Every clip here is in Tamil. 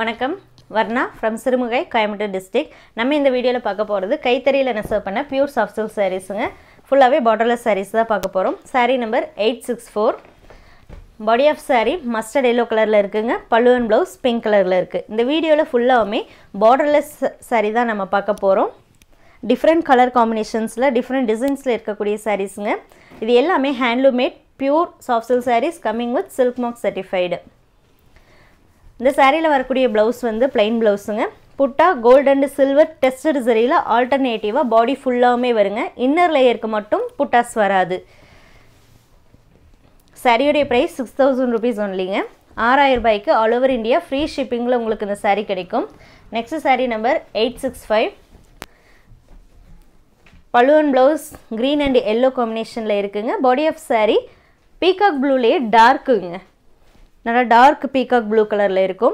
வணக்கம் வர்ணா ஃப்ரம் சிறுமுகை கோயம்புத்தூர் டிஸ்ட்ரிக்ட் நம்ம இந்த வீடியோவில் பார்க்க போகிறது கைத்தறியில் நெசவு பண்ண பியூர் சாஃப்ட் சில்க் சாரீஸுங்க ஃபுல்லாகவே பார்டர்லெஸ் சாரீஸ் தான் பார்க்க போகிறோம் saree number eight six four body of saree mustard yellow கலரில் இருக்குங்க பல்லுவன் ப்ளவுஸ் பிங்க் கலரில் இருக்குது இந்த வீடியோவில் ஃபுல்லாகவுமே பார்டர்லெஸ் சாரீ தான் நம்ம பார்க்க போகிறோம் டிஃப்ரெண்ட் கலர் காம்பினேஷன்ஸில் டிஃப்ரெண்ட் டிசைன்ஸில் இருக்கக்கூடிய சாரீஸுங்க இது எல்லாமே handloom made pure soft silk sarees coming with silk mark certified இந்த சாரியில் வரக்கூடிய ப்ளவுஸ் வந்து பிளைன் ப்ளவுஸுங்க butta gold and silver tested சரியில் ஆல்டர்னேட்டிவாக பாடி ஃபுல்லாகவுமே வருங்க இன்னர் லேயருக்கு மட்டும் புட்டாஸ் வராது சாரியுடைய ப்ரைஸ் சிக்ஸ் தௌசண்ட் ருபீஸ் ஒன்லிங்க ஆறாயிரம் ரூபாய்க்கு ஆல் ஓவர் இந்தியா ஃப்ரீ ஷிப்பிங்கில் உங்களுக்கு இந்த சாரீ கிடைக்கும் next saree number eight six five பழுவன் ப்ளவுஸ் க்ரீன் அண்ட் எல்லோ காம்பினேஷனில் இருக்குங்க பாடி ஆஃப் சாரீ பீகாக் ப்ளூலேயே டார்க்குங்க நல்லா டார்க் பீகாக் ப்ளூ கலரில் இருக்கும்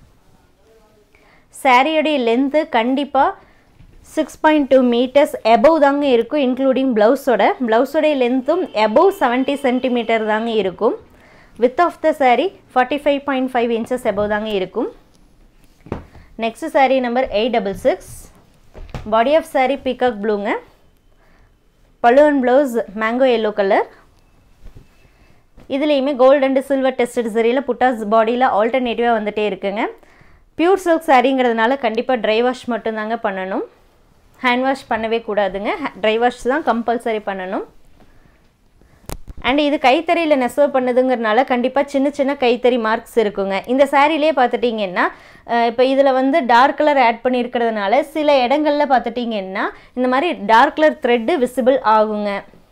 சாரியோடைய லென்த்து கண்டிப்பாக six point two meters above தாங்க இருக்கும் இன்க்ளூடிங் ப்ளவுஸோட ப்ளவுஸோடைய லென்த்தும் எபவ் செவன்ட்டி சென்டிமீட்டர் தாங்க இருக்கும் width of the saree forty five point five inches above தாங்க இருக்கும் next saree number eight double six body of saree peacock ப்ளூங்க பழுவன் ப்ளவுஸ் மேங்கோ எல்லோ கலர் இதுலேயுமே கோல்டு அண்டு சில்வர் டெஸ்டட் சரியில் புட்டாஸ் பாடியில் ஆல்டர்னேட்டிவாக வந்துகிட்டே இருக்குங்க பியூர் சில்க் சாரிங்கிறதுனால கண்டிப்பாக ட்ரை வாஷ் மட்டும்தாங்க பண்ணணும் ஹேண்ட் வாஷ் பண்ணவே கூடாதுங்க ட்ரை வாஷ் தான் கம்பல்சரி பண்ணணும் அண்ட் இது கைத்தறியில் நெசவு பண்ணுதுங்கிறனால கண்டிப்பாக சின்ன சின்ன கைத்தறி மார்க்ஸ் இருக்குங்க இந்த சாரிலே பார்த்துட்டிங்கன்னா இப்போ இதில் வந்து டார்க் கலர் ஆட் பண்ணியிருக்கிறதுனால சில இடங்களில் பார்த்துட்டிங்கன்னா இந்த மாதிரி டார்க் கலர் த்ரெட்டு விசிபிள் ஆகுங்க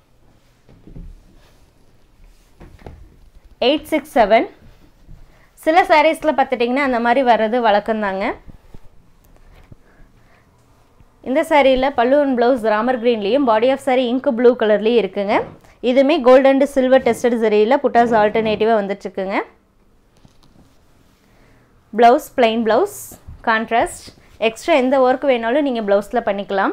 எயிட் சிக்ஸ் செவன் சில சாரீஸில் பார்த்துட்டிங்கன்னா அந்த மாதிரி வர்றது வழக்கம்தாங்க இந்த சாரியில் பல்லுவன் ப்ளவுஸ் ராமர் க்ரீன்லேயும் body of saree ink blue கலர்லேயும் இருக்குங்க இதுவுமே கோல்டு அண்டு சில்வர் டெஸ்டட் சரியில் புட்டாஸ் ஆல்டர்னேட்டிவாக வந்துட்டுருக்குங்க blouse plain blouse contrast extra எந்த ஒர்க் வேணாலும் நீங்கள் ப்ளவுஸில் பண்ணிக்கலாம்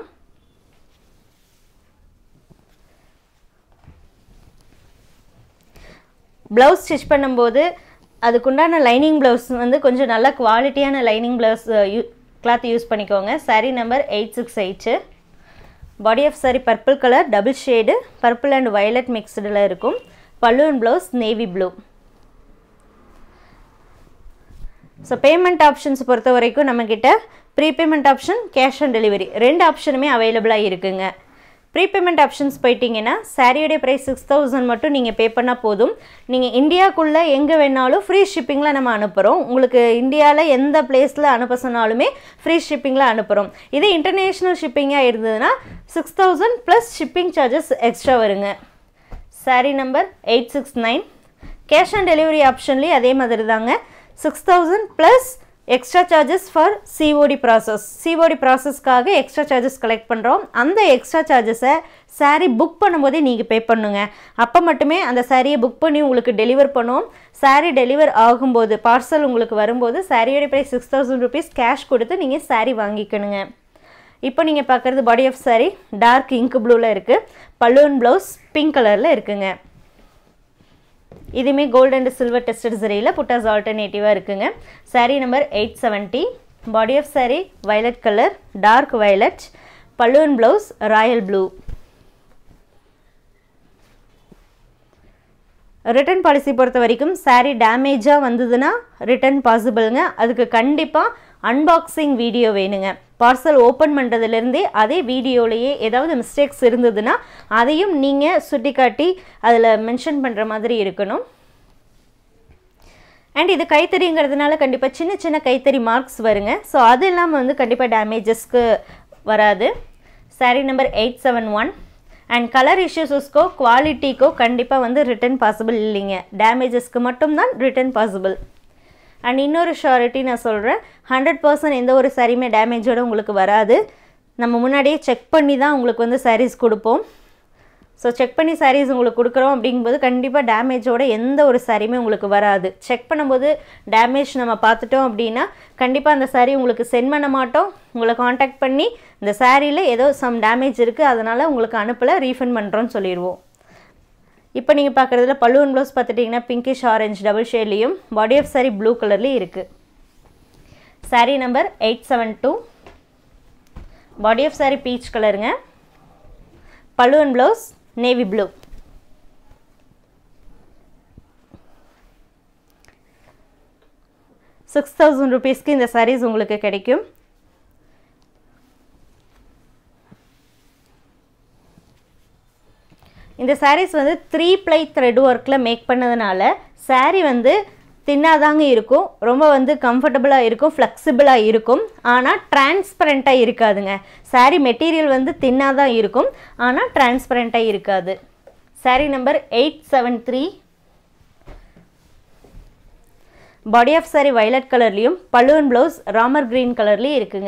ப்ளவுஸ் ஸ்டிச் பண்ணும்போது அதுக்குண்டான லைனிங் ப்ளவுஸ் வந்து கொஞ்சம் நல்ல குவாலிட்டியான லைனிங் ப்ளவுஸ் யூ கிளாத் யூஸ் பண்ணிக்கோங்க saree number eight six eight body of saree purple colour double shade purple and violet மிக்ஸ்டில் இருக்கும் பல்லுவன் blouse navy blue so payment options பொறுத்த வரைக்கும் நம்மக்கிட்ட prepayment option cash on delivery ரெண்டு ஆப்ஷனுமே அவைலபிளாக இருக்குங்க ப்ரீபேமெண்ட் ஆப்ஷன்ஸ் போயிட்டீங்கன்னா சாரியோடைய ப்ரைஸ் சிக்ஸ் தௌசண்ட் மட்டும் நீங்கள் பே பண்ணால் போதும் நீங்கள் இந்தியாவுக்குள்ளே எங்கே வேணாலும் ஃப்ரீ ஷிப்பிங்கில் நம்ம அனுப்புகிறோம் உங்களுக்கு இந்தியாவில் எந்த பிளேஸில் அனுப்ப சொன்னாலுமே ஃப்ரீ ஷிப்பிங்கில் அனுப்புகிறோம் இதே இன்டர்நேஷ்னல் ஷிப்பிங்காக இருந்ததுன்னா six thousand plus shipping charges extra வருங்க saree number eight six nine cash on delivery ஆப்ஷன்லேயும் அதே மாதிரி தாங்க six thousand plus extra charges for COD process COD ப்ராசஸ்க்காக எக்ஸ்ட்ரா சார்ஜஸ் கலெக்ட் பண்ணுறோம் அந்த எக்ஸ்ட்ரா சார்ஜஸை சாரீ புக் பண்ணும்போதே நீங்கள் பே பண்ணுங்க அப்போ மட்டுமே அந்த சாரியை புக் பண்ணி உங்களுக்கு டெலிவர் பண்ணுவோம் சாரீ டெலிவர் ஆகும்போது பார்சல் உங்களுக்கு வரும்போது சாரியோட price six thousand rupees cash கொடுத்து நீங்கள் சாரீ வாங்கிக்கணுங்க இப்போ நீங்கள் பார்க்குறது body of saree dark ink ப்ளூவில் இருக்குது பல்லுவன் ப்ளவுஸ் பிங்க் கலரில் இருக்குங்க இதுவுமே கோல்டு அண்ட் சில்வர் டெஸ்டட் சரியில் புட்டாஸ் ஆல்டர்னேட்டிவாக இருக்குங்க saree number eight seventy body of saree violet colour dark violet பல்லுவன் blouse royal blue return policy பொறுத்த வரைக்கும் சாரீ டேமேஜாக வந்ததுன்னா ரிட்டர்ன் பாசிபிளுங்க அதுக்கு கண்டிப்பாக அன்பாக்சிங் வீடியோ வேணுங்க பார்சல் ஓப்பன் பண்ணுறதுலேருந்தே அதே வீடியோலையே ஏதாவது மிஸ்டேக்ஸ் இருந்ததுன்னா அதையும் நீங்கள் சுட்டி காட்டி அதில் மென்ஷன் பண்ணுற மாதிரி இருக்கணும் அண்ட் இது கைத்தறிங்கிறதுனால கண்டிப்பாக சின்ன சின்ன கைத்தறி மார்க்ஸ் வருங்க ஸோ அது இல்லாமல் வந்து கண்டிப்பாக டேமேஜஸ்க்கு வராது saree number eight seven one and colour இஷ்யூஸஸ்க்கோ குவாலிட்டிக்கோ கண்டிப்பாக வந்து ரிட்டர்ன் பாசிபிள் இல்லைங்க டேமேஜஸ்க்கு மட்டும்தான் ரிட்டர்ன் பாசிபிள் அண்ட் இன்னொரு ஷாரிட்டி நான் சொல்கிறேன் ஹண்ட்ரட் பர்சன்ட் எந்த ஒரு சாரியுமே டேமேஜோடு உங்களுக்கு வராது நம்ம முன்னாடியே செக் பண்ணி தான் உங்களுக்கு வந்து சாரீஸ் கொடுப்போம் ஸோ செக் பண்ணி சாரீஸ் உங்களுக்கு கொடுக்குறோம் அப்படிங்கும்போது கண்டிப்பாக டேமேஜோட எந்த ஒரு சாரியுமே உங்களுக்கு வராது செக் பண்ணும்போது டேமேஜ் நம்ம பார்த்துட்டோம் அப்படின்னா கண்டிப்பாக அந்த சாரீ உங்களுக்கு சென்ட் பண்ண மாட்டோம் உங்களை காண்டாக்ட் பண்ணி இந்த சாரியில் ஏதோ சம் டேமேஜ் இருக்குது அதனால் உங்களுக்கு அனுப்பலை ரீஃபண்ட் பண்ணுறோன்னு சொல்லிடுவோம் இப்போ நீங்கள் பார்க்குறதுல பல்லுவன் ப்ளவுஸ் பார்த்துட்டிங்கன்னா பிங்கிஷ் ஆரஞ்ச் டபுள் ஷேட்லேயும் பாடி ஆஃப் சாரி ப்ளூ கலர்லேயும் இருக்குது saree number eight seven two body of saree peach கலருங்க pallu and blouse navy blue six thousand ருபீஸ்க்கு இந்த சாரீஸ் உங்களுக்கு கிடைக்கும் இந்த சாரீஸ் வந்து த்ரீ ப்ளை த்ரெட் ஒர்க்கில் மேக் பண்ணதுனால saree வந்து தின்னாதாங்க இருக்கும் ரொம்ப வந்து கம்ஃபர்டபுளாக இருக்கும் ஃப்ளெக்சிபிளாக இருக்கும் ஆனால் டிரான்ஸ்பரண்ட்டாக இருக்காதுங்க saree மெட்டீரியல் வந்து தின்னாதான் இருக்கும் ஆனால் டிரான்ஸ்பரண்ட்டாக இருக்காது saree number eight seven three body of saree violet கலர்லேயும் பல்லுவன் ப்ளவுஸ் ராமர் க்ரீன் கலர்லேயும் இருக்குங்க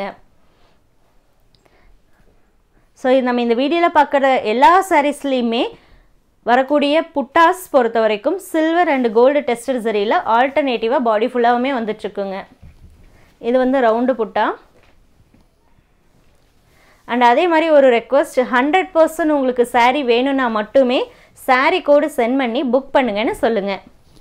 ஸோ நம்ம இந்த வீடியோவில் பார்க்குற எல்லா சாரீஸ்லேயுமே வரக்கூடிய புட்டாஸ் பொறுத்த வரைக்கும் சில்வர் அண்ட் கோல்டு டெஸ்டட் சரியில் ஆல்டர்னேட்டிவாக பாடி ஃபுல்லாகவுமே வந்துட்டுருக்குங்க இது வந்து ரவுண்டு புட்டா அண்ட் அதே மாதிரி ஒரு ரெக்வஸ்ட் ஹண்ட்ரட் பர்சன்ட் உங்களுக்கு saree வேணும்னா மட்டுமே saree கோடு சென்ட் பண்ணி புக் பண்ணுங்கன்னு சொல்லுங்கள்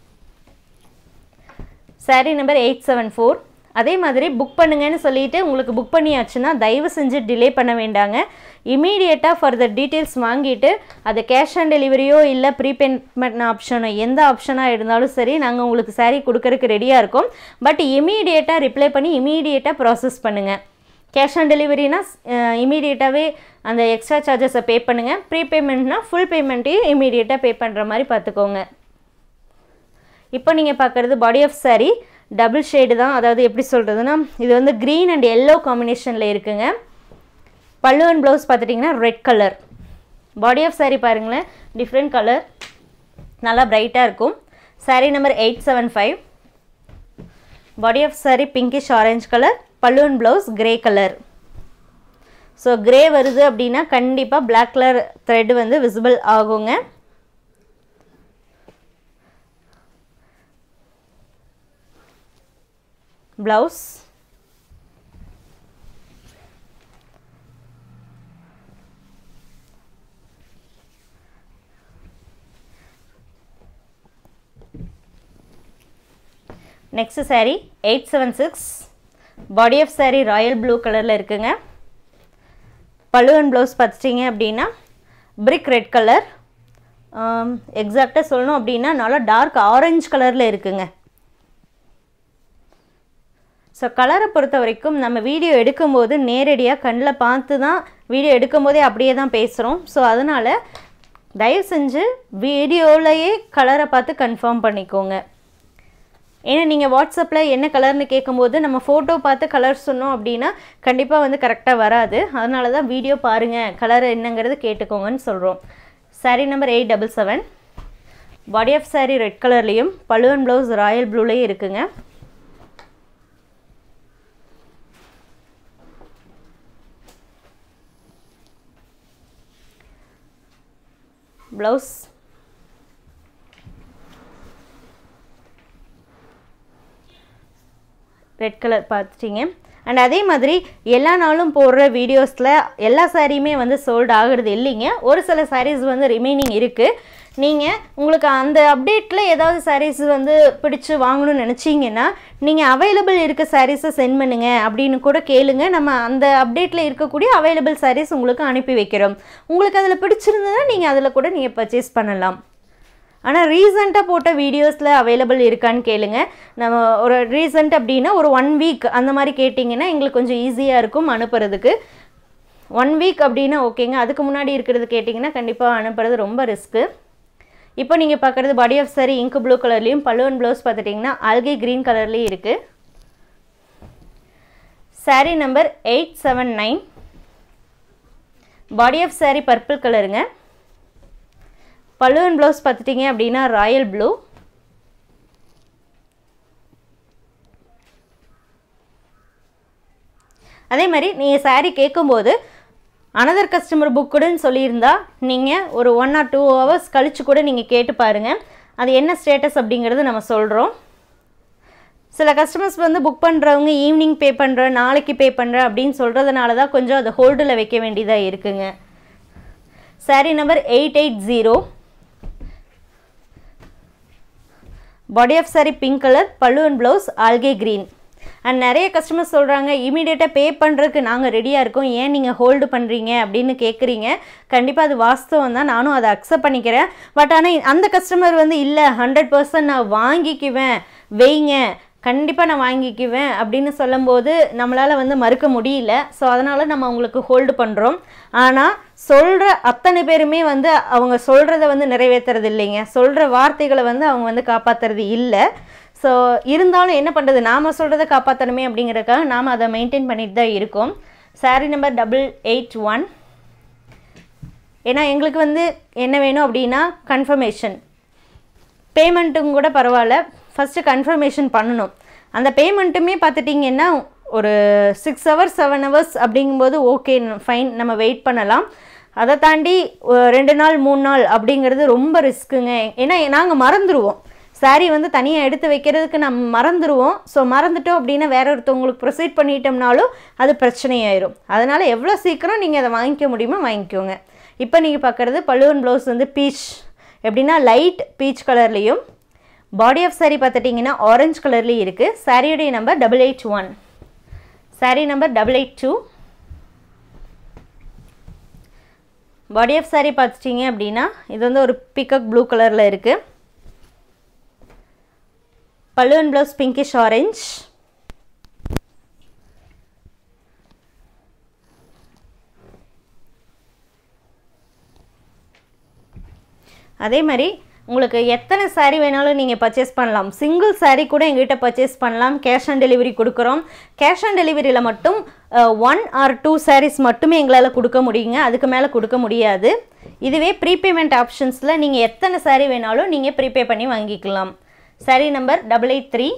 saree number eight seven four அதே மாதிரி புக் பண்ணுங்கன்னு சொல்லிட்டு உங்களுக்கு புக் பண்ணியாச்சுன்னா தயவு செஞ்சு டிலே பண்ண வேண்டாங்க இமீடியட்டாக ஃபர்தர் டீட்டெயில்ஸ் வாங்கிட்டு அது கேஷ் ஆன் டெலிவரியோ இல்லை ப்ரீபேமெண்ட் ஆப்ஷனோ எந்த ஆப்ஷனாக இருந்தாலும் சரி நாங்கள் உங்களுக்கு saree கொடுக்கறதுக்கு ரெடியாக இருக்கோம் பட் இமீடியட்டாக ரிப்ளை பண்ணி இமீடியட்டாக ப்ராசஸ் பண்ணுங்கள் கேஷ் ஆன் டெலிவரினா இமீடியட்டாகவே அந்த எக்ஸ்ட்ரா சார்ஜஸை பே பண்ணுங்கள் ப்ரீபேமெண்ட்னா ஃபுல் பேமெண்ட்டையும் இமீடியட்டாக பே பண்ணுற மாதிரி பார்த்துக்கோங்க இப்போ நீங்கள் பார்க்குறது body of saree double shade தான் அதாவது எப்படி சொல்கிறதுனா இது வந்து க்ரீன் அண்ட் எல்லோ காம்பினேஷனில் இருக்குங்க பல்லு அண்ட் ப்ளவுஸ் பார்த்துட்டிங்கன்னா red colour body of saree பாருங்களேன் டிஃப்ரெண்ட் கலர் நல்லா பிரைட்டாக இருக்கும் saree number eight seven five body of saree pinkish orange colour pallu and blouse grey colour so grey வருது அப்படின்னா கண்டிப்பாக பிளாக் கலர் த்ரெட் வந்து விசிபிள் ஆகுங்க blouse next saree eight seven six body of saree royal blue கலரில் இருக்குங்க பல்லு அண்ட் ப்ளவுஸ் பார்த்துட்டிங்க அப்படின்னா பிரிக் ரெட் கலர் எக்ஸாக்டாக சொல்லணும் அப்படின்னா நல்லா டார்க் ஆரஞ்சு கலரில் இருக்குங்க ஸோ கலரை பொறுத்த வரைக்கும் நம்ம வீடியோ எடுக்கும்போது நேரடியாக கண்ணில் பார்த்து தான் வீடியோ எடுக்கும்போதே அப்படியே தான் பேசுகிறோம் ஸோ அதனால் தயவு செஞ்சு வீடியோலையே கலரை பார்த்து கன்ஃபார்ம் பண்ணிக்கோங்க ஏன்னா நீங்கள் வாட்ஸ்அப்பில் என்ன கலர்னு கேட்கும்போது நம்ம ஃபோட்டோ பார்த்து கலர் சொன்னோம் அப்படின்னா கண்டிப்பாக வந்து கரெக்டாக வராது அதனால தான் வீடியோ பாருங்கள் கலர் என்னங்கிறது கேட்டுக்கோங்கன்னு சொல்கிறோம் saree number eight double seven body of saree red கலர்லேயும் பழுவன் ப்ளவுஸ் ராயல் ப்ளூலேயும் இருக்குங்க ப்ளவுஸ் ரெட் கலர் பார்த்துட்டிங்க அண்ட் அதே மாதிரி எல்லா நாளும் போடுற வீடியோஸில் எல்லா சாரியுமே வந்து சோல்ட் ஆகுறது இல்லைங்க ஒரு சில சாரீஸ் வந்து ரிமைனிங் இருக்குது நீங்கள் உங்களுக்கு அந்த அப்டேட்டில் ஏதாவது சாரீஸ் வந்து பிடிச்சு வாங்கணும்னு நினச்சிங்கன்னா நீங்கள் அவைலபிள் இருக்க சாரீஸை சென்ட் பண்ணுங்க அப்படின்னு கூட கேளுங்க நம்ம அந்த அப்டேட்டில் இருக்கக்கூடிய அவைலபிள் சாரீஸ் உங்களுக்கு அனுப்பி வைக்கிறோம் உங்களுக்கு அதில் பிடிச்சிருந்ததுன்னா நீங்கள் அதில் கூட நீங்கள் பர்ச்சேஸ் பண்ணலாம் ஆனால் ரீசெண்டாக போட்ட வீடியோஸில் அவைலபிள் இருக்கான்னு கேளுங்க நம்ம ஒரு ரீசெண்ட் அப்படின்னா ஒரு ஒன் வீக் அந்த மாதிரி கேட்டிங்கன்னா எங்களுக்கு கொஞ்சம் ஈஸியாக இருக்கும் அனுப்புறதுக்கு ஒன் வீக் அப்படின்னா ஓகேங்க அதுக்கு முன்னாடி இருக்கிறது கேட்டிங்கன்னா கண்டிப்பாக அனுப்புறது ரொம்ப ரிஸ்க்கு இப்போ நீங்கள் பார்க்குறது body of saree ink blue கலர்லேயும் பல்லுவன் ப்ளவுஸ் பார்த்துட்டிங்கன்னா அல்கே க்ரீன் கலர்லேயும் இருக்குது saree number eight seven nine body of saree purple கலருங்க பல்லுவன் ப்ளவுஸ் பார்த்துட்டிங்க அப்படின்னா ராயல் ப்ளூ அதே மாதிரி நீங்கள் சாரீ கேட்கும்போது அனதர் கஸ்டமர் புக்குடுன்னு சொல்லியிருந்தா நீங்கள் ஒரு ஒன் ஆர் டூ ஹவர்ஸ் கழித்து கூட நீங்கள் கேட்டு பாருங்கள் அது என்ன ஸ்டேட்டஸ் அப்படிங்கிறது நம்ம சொல்கிறோம் சில கஸ்டமர்ஸ் வந்து புக் பண்ணுறவங்க ஈவினிங் பே பண்ணுறேன் நாளைக்கு பே பண்ணுறேன் அப்படின்னு சொல்கிறதுனால தான் கொஞ்சம் அதை ஹோல்டில் வைக்க வேண்டியதாக இருக்குங்க saree number eight eight zero body of saree pink colour pallu and blouse algae green and நிறைய கஸ்டமர்ஸ் சொல்கிறாங்க இமீடியட்டாக பே பண்ணுறதுக்கு நாங்கள் ரெடியாக இருக்கோம் ஏன் நீங்கள் ஹோல்டு பண்ணுறீங்க அப்படின்னு கேட்குறீங்க கண்டிப்பாக அது வாஸ்தவம் தான் நானும் அதை அக்செப்ட் பண்ணிக்கிறேன் பட் ஆனால் அந்த கஸ்டமர் வந்து இல்லை ஹண்ட்ரட் பர்சன்ட் நான் வாங்கிக்குவேன் வைங்க கண்டிப்பாக நான் வாங்கிக்குவேன் அப்படின்னு சொல்லும்போது நம்மளால் வந்து மறுக்க முடியல ஸோ அதனால் நம்ம அவங்களுக்கு ஹோல்டு பண்ணுறோம் ஆனால் சொல்கிற அத்தனை பேருமே வந்து அவங்க சொல்கிறத வந்து நிறைவேற்றுறது இல்லைங்க சொல்கிற வார்த்தைகளை வந்து அவங்க வந்து காப்பாற்றுறது இல்லை ஸோ இருந்தாலும் என்ன பண்ணுறது நாம் சொல்கிறத காப்பாற்றணுமே அப்படிங்கிறதுக்காக நாம் அதை மெயின்டைன் பண்ணிட்டு தான் இருக்கோம் saree number double eight one ஏன்னா எங்களுக்கு வந்து என்ன வேணும் அப்படின்னா கன்ஃபர்மேஷன் பேமெண்ட்டும் கூட பரவாயில்ல ஃபஸ்ட்டு கன்ஃபர்மேஷன் பண்ணணும் அந்த பேமெண்ட்டுமே பார்த்துட்டிங்கன்னா ஒரு சிக்ஸ் ஹவர்ஸ் செவன் ஹவர்ஸ் அப்படிங்கும்போது ஓகே ஃபைன் நம்ம வெயிட் பண்ணலாம் அதை தாண்டி ஒரு ரெண்டு நாள் மூணு நாள் அப்படிங்கிறது ரொம்ப ரிஸ்க்குங்க ஏன்னா நாங்கள் மறந்துடுவோம் சாரீ வந்து தனியாக எடுத்து வைக்கிறதுக்கு நம்ம மறந்துடுவோம் ஸோ மறந்துட்டோம் அப்படின்னா வேற ஒருத்தவங்களுக்கு ப்ரொசீட் பண்ணிட்டோம்னாலும் அது பிரச்சனையாயிரும் அதனால் எவ்வளோ சீக்கிரம் நீங்கள் அதை வாங்கிக்க முடியுமோ வாங்கிக்கோங்க இப்போ நீங்கள் பார்க்குறது பல்லுவன் ப்ளவுஸ் வந்து பீச் எப்படின்னா லைட் பீச் கலர்லேயும் பாடி ஆஃப் சாரீ பார்த்துட்டிங்கன்னா ஆரஞ்சு கலர்லேயும் இருக்குது சாரியுடைய number double eight one saree number double eight two body of saree பார்த்துட்டிங்க அப்படின்னா இது வந்து ஒரு பிக்கக் ப்ளூ கலரில் இருக்குது பல்லுவன் ப்ளவுஸ் பிங்கிஷ் ஆரஞ்ச் அதே மாதிரி உங்களுக்கு எத்தனை சாரீ வேணாலும் நீங்கள் பர்ச்சேஸ் பண்ணலாம் சிங்கிள் சாரீ கூட எங்ககிட்ட பர்ச்சேஸ் பண்ணலாம் கேஷ் ஆன் டெலிவரி கொடுக்குறோம் கேஷ் ஆன் டெலிவரியில் மட்டும் ஒன் ஆர் டூ சாரீஸ் மட்டுமே எங்களால் கொடுக்க முடியுங்க அதுக்கு மேலே கொடுக்க முடியாது இதுவே ப்ரீபேமெண்ட் ஆப்ஷன்ஸில் நீங்கள் எத்தனை சாரீ வேணாலும் நீங்கள் ப்ரீபே பண்ணி வாங்கிக்கலாம் saree number double eight three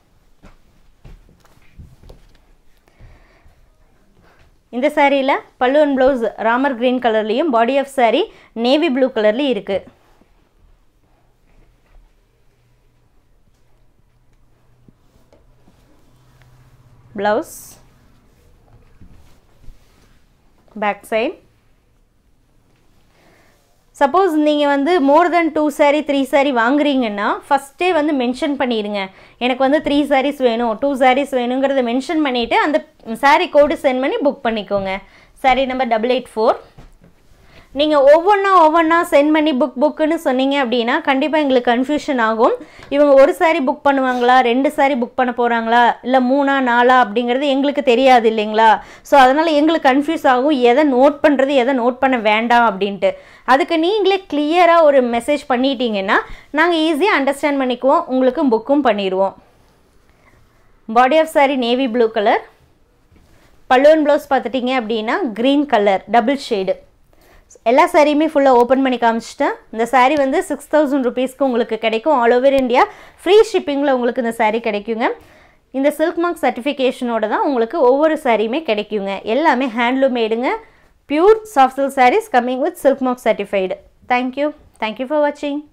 இந்த சாரியில் பல்லுவன் ப்ளவுஸ் ராமர் க்ரீன் கலர்லேயும் body of saree navy blue கலர்லேயும் இருக்குது ப்ளவுஸ் பேக் சைட் சப்போஸ் நீங்கள் வந்து more than two saree three saree வாங்குறீங்கன்னா ஃபஸ்ட்டே வந்து மென்ஷன் பண்ணிடுங்க எனக்கு வந்து த்ரீ சாரீஸ் வேணும் டூ சாரீஸ் வேணுங்கிறத மென்ஷன் பண்ணிவிட்டு அந்த சாரீ கோடு சென்ட் பண்ணி புக் பண்ணிக்கோங்க saree number double eight four நீங்கள் ஒவ்வொன்றா ஒவ்வொன்றா சென்ட் பண்ணி புக் புக்குன்னு சொன்னீங்க அப்படின்னா கண்டிப்பாக எங்களுக்கு கன்ஃபியூஷன் ஆகும் இவங்க ஒரு சாரீ புக் பண்ணுவாங்களா ரெண்டு சாரீ புக் பண்ண போகிறாங்களா இல்லை மூணா நாலா அப்படிங்கிறது எங்களுக்கு தெரியாது இல்லைங்களா ஸோ அதனால் எங்களுக்கு கன்ஃபியூஸ் ஆகும் எதை நோட் பண்ணுறது எதை நோட் பண்ண வேண்டாம் அப்படின்ட்டு அதுக்கு நீங்களே கிளியராக ஒரு மெசேஜ் பண்ணிட்டீங்கன்னா நாங்கள் ஈஸியாக அண்டர்ஸ்டாண்ட் பண்ணிக்குவோம் உங்களுக்கு புக்கும் பண்ணிடுவோம் body of saree navy blue colour பல்லுவன் ப்ளவுஸ் பார்த்துட்டிங்க அப்படின்னா க்ரீன் கலர் டபுள் ஷேடு எல்லா சாரியுமே ஃபுல்லாக ஓப்பன் பண்ணி காமிச்சிட்டேன் இந்த சாரீ வந்து சிக்ஸ் தௌசண்ட் ருபீஸ்க்கு உங்களுக்கு கிடைக்கும் ஆல் ஓவர் இந்தியா ஃப்ரீ ஷிப்பிங்கில் உங்களுக்கு இந்த சாரீ கிடைக்குங்க இந்த சில்க் மார்க் சர்டிஃபிகேஷனோட தான் உங்களுக்கு ஒவ்வொரு சாரியுமே கிடைக்குங்க எல்லாமே ஹேண்ட்லூம் மேடுங்க pure soft silk sarees coming with silk mark certified thank you thank you for வாட்சிங்